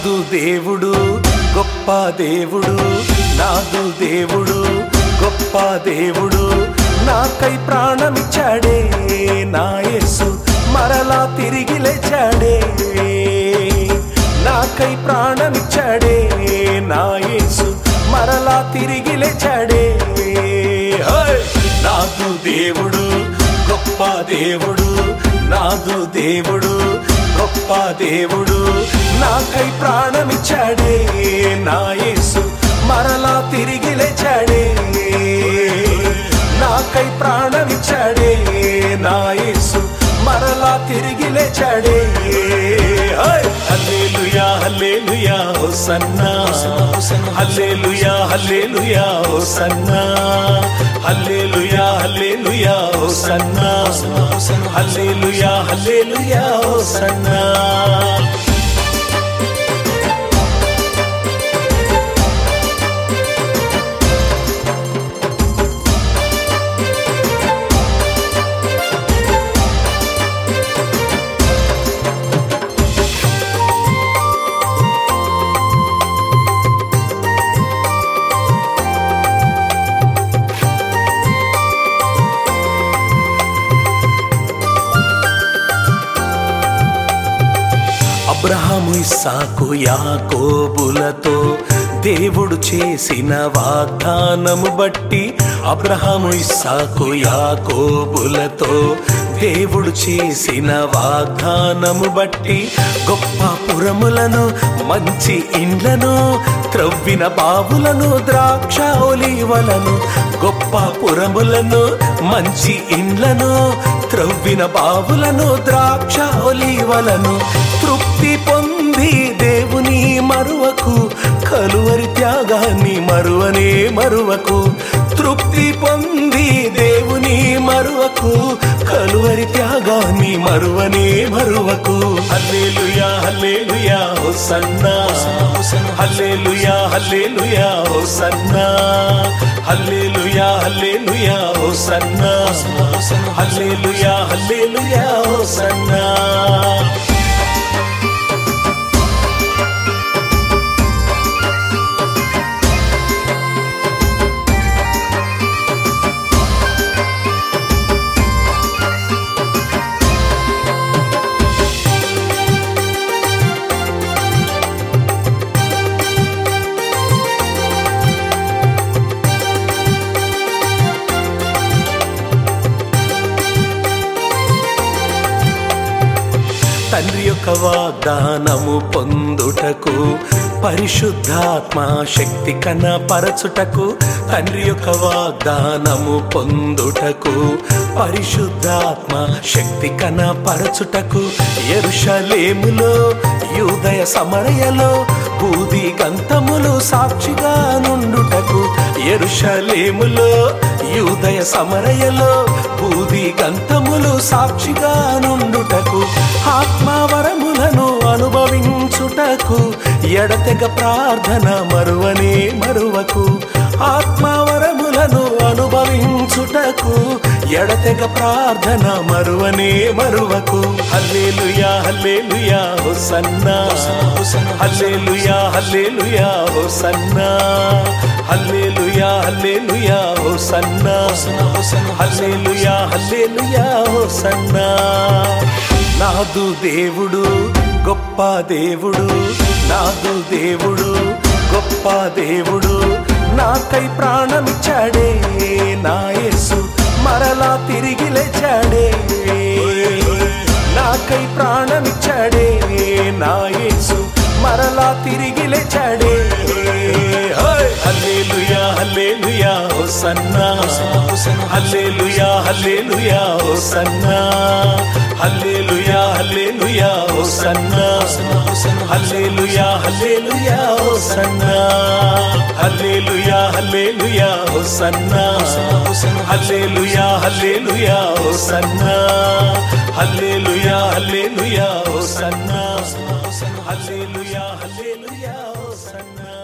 నాదు దేవుడు గొప్ప దేవుడు నాదు దేవుడు గొప్ప దేవుడు నాకై ప్రాణమిచ్చాడే నా యేసు మరలా తిరిగి లేచాడే నాకై ప్రాణమిచ్చాడే నా యేసు మరలా తిరిగి లేచాడే హోయ్! నాదు దేవుడు గొప్ప దేవుడు నాదు దేవుడు గొప్ప దేవుడు నాకై ప్రాణమిచ్చాడే నా యేసు మరలా తిరిగి లేచాడే నాకై ప్రాణమిచ్చాడే నా యేసు మరలా తిరిగి లేచాడే హోయ్! హల్లెలూయా హల్లెలూయా హోసన్నా హల్లెలూయా హల్లెలూయా హోసన్నా హల్లెలూయా హల్లెలూయా హోసన్నా హల్లెలూయా హల్లెలూయా హోసన్నా అబ్రహాము ఇస్సాకు యాకోబులతో దేవుడు చేసిన వాగ్దానము బట్టి అబ్రహాము ఇస్సాకు యాకోబులతో దేవుడు చేసిన వాగ్దానము బట్టి గొప్ప పురములను మంచి ఇండ్లను త్రవ్విన బావులను ద్రాక్ష ఒలీవలను గొప్ప పురములను మంచి ఇండ్లను త్రవ్విన బావులను ద్రాక్ష ఒలీవలను తృప్తి పొంది దేవుని మరువకు కలువరి త్యాగాన్ని మరువనే మరువకు తృప్తి పొంది దేవుని మరువకు కలువరి త్యాగాన్ని మరువనే మరువకు హల్లెలూయా హల్లెలూయా హోసన్నా హల్లెలూయా హల్లెలూయా హోసన్నా హల్లెలూయా హల్లెలూయా హోసన్నా హల్లెలూయా హల్లెలూయా హోసన్నా తండ్రి యొక్క వాగ్దానము పొందుటకు పరిశుద్ధాత్మ శక్తి కనపరచుటకు తండ్రి యొక్క వాగ్దానము పొందుటకు పరిశుద్ధాత్మ శక్తి కనపరచుటకు ఎరుషలేములో యూదయ సమరయలో బూది గంతములు సాక్షిగా నుండుటకు ఎరుషలేములో యూదయ సమరయలో బూది గంతములు సాక్షిగా నుండుటకు ఆత్మవరములను అనుభవించుటకు ఎడతెగ ప్రార్థన మరువనే మరువకు ఆత్మవరములను అనుభవించుటకు ఎడతెగ ప్రార్థన మరువనే మరువకు హల్లెలూయా హల్లెలూయా హోసన్నా హల్లెలూయా హల్లెలూయా హోసన్నా హల్లెలూయా హల్లెలూయా హోసన్నా హల్లెలూయా హల్లెలూయా హోసన్నా నాదు దేవుడు గొప్ప దేవుడు నాదు దేవుడు గొప్ప దేవుడు నాకై ప్రాణమిచ్చాడే నా యేసు మరలా తిరిగి లేచాడే నాకై ప్రాణమిచ్చాడే నా యేసు మరలా తిరిగి లేచాడే హోయ్! హల్లెలూయా హల్లెలూయా హోసన్నా హల్లెలూయా హల్లెలూయా హోసన్నా హల్లెలూయా హల్లెలూయా హోసన్నా హల్లెలూయా హల్లెలూయా హోసన్నా హల్లెలూయా హల్లెలూయా హోసన్నా హల్లెలూయా హల్లెలూయా హోసన్నా హల్లెలూయా హల్లెలూయా హోసన్నా హల్లెలూయా హల్లెలూయా హోసన్నా